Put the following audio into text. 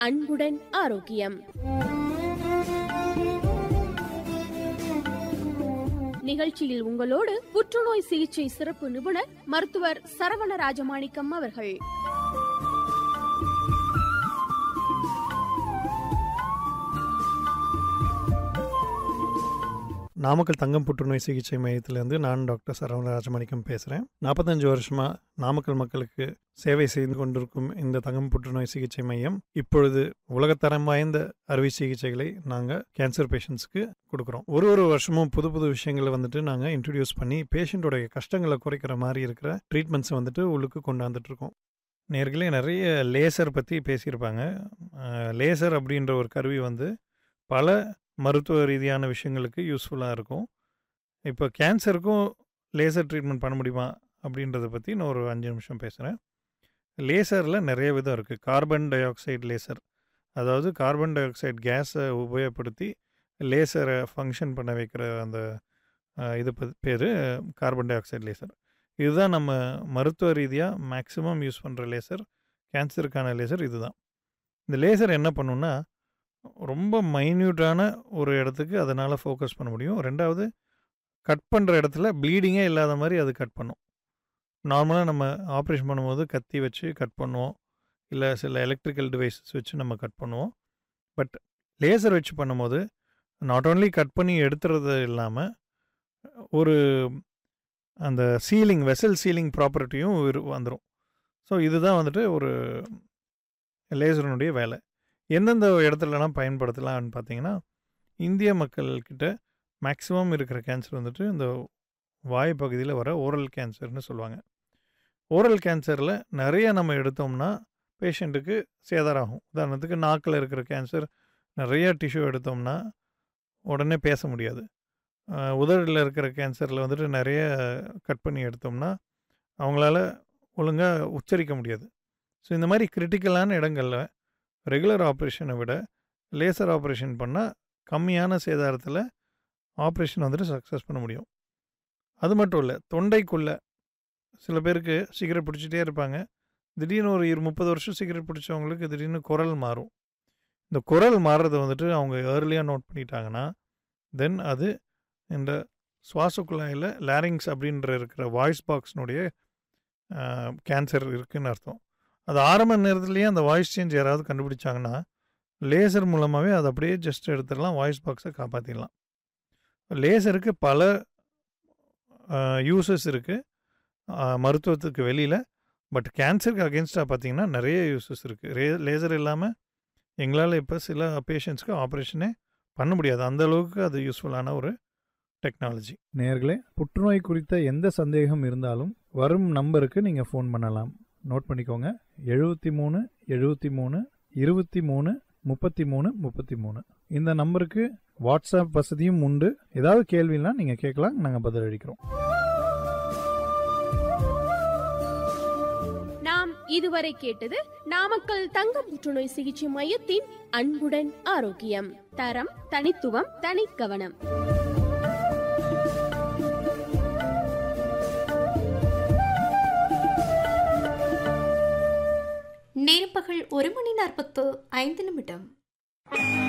அன்புடன் ஆரோக்கியம் நிகழ்ச்சியில் உங்களோடு புற்றுநோய் சிகிச்சை சிறப்பு நிபுணர் மருத்துவர் சரவண ராஜமாணிக்கம் அவர்கள் நாமக்கல் தங்கம் புற்றுநோய் சிகிச்சை மையத்திலேருந்து நான் டாக்டர் சரவண ராஜமாணிக்கம் பேசுகிறேன் நாற்பத்தஞ்சு வருஷமாக நாமக்கல் மக்களுக்கு சேவை செய்து கொண்டிருக்கும் இந்த தங்கம் புற்றுநோய் சிகிச்சை மையம் இப்பொழுது உலகத்தரம் வாய்ந்த அறுவை சிகிச்சைகளை நாங்கள் கேன்சர் பேஷண்ட்ஸ்க்கு கொடுக்குறோம் ஒரு ஒரு வருஷமும் புது புது விஷயங்களை வந்துட்டு நாங்கள் இன்ட்ரடியூஸ் பண்ணி பேஷண்ட்டோடைய கஷ்டங்களை குறைக்கிற மாதிரி இருக்கிற ட்ரீட்மெண்ட்ஸை வந்துட்டு உள்ளுக்கு கொண்டாந்துட்டு இருக்கோம் நேர்களே நிறைய லேசர் பற்றி பேசியிருப்பாங்க அஹ், லேசர் அப்படின்ற ஒரு கருவி வந்து பல மருத்துவ ரீதியான விஷயங்களுக்கு யூஸ்ஃபுல்லாக இருக்கும் இப்போ கேன்சருக்கும் லேசர் ட்ரீட்மெண்ட் பண்ண முடியுமா அப்படின்றத பற்றி நான் ஒரு அஞ்சு நிமிஷம் பேசுகிறேன் லேசரில் நிறைய விதம் இருக்குது கார்பன் டை ஆக்சைடு லேசர் அதாவது கார்பன் டை ஆக்சைடு கேஸை உபயோகப்படுத்தி லேசரை ஃபங்க்ஷன் பண்ண வைக்கிற அந்த அஹ், இது பேர் கார்பன் டை ஆக்சைடு லேசர் இதுதான் நம்ம மருத்துவ ரீதியாக மேக்ஸிமம் யூஸ் பண்ணுற லேசர் கேன்சருக்கான லேசர் இதுதான் இந்த லேசர் என்ன பண்ணுன்னா ரொம்ப மைன்யூட்டான ஒரு இடத்துக்கு அதனால் ஃபோக்கஸ் பண்ண முடியும் ரெண்டாவது கட் பண்ணுற இடத்துல ப்ளீடிங்கே இல்லாத மாதிரி அது கட் பண்ணும் நார்மலாக நம்ம ஆப்ரேஷன் பண்ணும்போது கத்தி வச்சு கட் பண்ணுவோம் இல்லை சில எலக்ட்ரிக்கல் டிவைசஸ் வச்சு நம்ம கட் பண்ணுவோம் பட் லேசர் வச்சு பண்ணும்போது நாட் ஓன்லி கட் பண்ணி எடுத்துறது இல்லாமல் ஒரு அந்த சீலிங் வெசல் சீலிங் ப்ராப்பர்ட்டியும் வந்துடும் ஸோ இதுதான் வந்துட்டு ஒரு லேசருனுடைய வேலை எந்தெந்த இடத்துலலாம் பயன்படுத்தலாம்னு பார்த்தீங்கன்னா இந்திய மக்கள்கிட்ட மேக்ஸிமம் இருக்கிற கேன்சர் வந்துட்டு இந்த வாய் பகுதியில் வர ஓரல் கேன்சர்னு சொல்லுவாங்க ஓரல் கேன்சரில் நிறைய நம்ம எடுத்தோம்னா பேஷண்ட்டுக்கு சேதாரம் ஆகும் உதாரணத்துக்கு நாக்கில் இருக்கிற கேன்சர் நிறைய டிஷ்யூ எடுத்தோம்னா உடனே பேச முடியாது அஹ் உதடில் இருக்கிற கேன்சரில் வந்துட்டு நிறைய கட் பண்ணி எடுத்தோம்னா அவங்களால ஒழுங்காக உச்சரிக்க முடியாது ஸோ இந்த மாதிரி கிரிட்டிக்கலான இடங்களில் ரெகுலர் ஆப்ரேஷனை விட லேசர் ஆப்ரேஷன் பண்ணால் கம்மியான சேதாரத்தில் ஆப்ரேஷன் வந்துட்டு சக்ஸஸ் பண்ண முடியும் அது மட்டும் இல்லை தொண்டைக்குள்ளே சில பேருக்கு சிகரெட் பிடிச்சிட்டே இருப்பாங்க திடீர்னு ஒரு இரு முப்பது வருஷம் சிகரெட் பிடிச்சவங்களுக்கு திடீர்னு குரல் மாறும் இந்த குரல் மாறுறதை வந்துட்டு அவங்க ஏர்லியாக நோட் பண்ணிட்டாங்கன்னா தென் அது இந்த சுவாச குழாயில் லேரிங்ஸ் அப்படின்ற இருக்கிற வாய்ஸ் பாக்ஸ்னுடைய கேன்சர் இருக்குன்னு அர்த்தம் அது ஆரம்ப நேரத்துலேயே அந்த வாய்ஸ் சேஞ்ச் யாராவது கண்டுபிடிச்சாங்கன்னா லேசர் மூலமாகவே அதை அப்படியே ஜஸ்ட் எடுத்துடலாம் வாய்ஸ் பாக்ஸை காப்பாற்றிடலாம் லேசருக்கு பல யூசஸ் இருக்குது மருத்துவத்துக்கு வெளியில் பட் கேன்சருக்கு அகேன்ஸ்டாக பார்த்தீங்கன்னா நிறைய யூசஸ் இருக்குது ரே லேசர் இல்லாமல் எங்களால் இப்போ சில பேஷண்ட்ஸ்க்கு ஆப்ரேஷனே பண்ண முடியாது அந்த அளவுக்கு அது யூஸ்ஃபுல்லான ஒரு டெக்னாலஜி நேர்களே புற்றுநோய் குறித்த எந்த சந்தேகம் இருந்தாலும் வரும் நம்பருக்கு நீங்கள் ஃபோன் பண்ணலாம் நோட் பண்ணிக்கோங்க எழுபத்தி மூணு எழுபத்தி மூணு இருபத்தி மூணு முப்பத்தி மூணு முப்பத்தி மூணு இந்த நம்பருக்கு வாட்ஸ்அப் வசதியும் உண்டு ஏதாவது கேள்வினா நீங்கள் கேட்கலாம் நாங்கள் பதிலளிக்கிறோம் நாம் இதுவரை கேட்டது நாமக்கல் தங்க புற்றுநோய் சிகிச்சை மையத்தின் அன்புடன் ஆரோக்கியம் தரம் தனித்துவம் தனி கவனம் நேர்பகல் ஒரு மணி நாற்பத்து ஐந்து நிமிடம்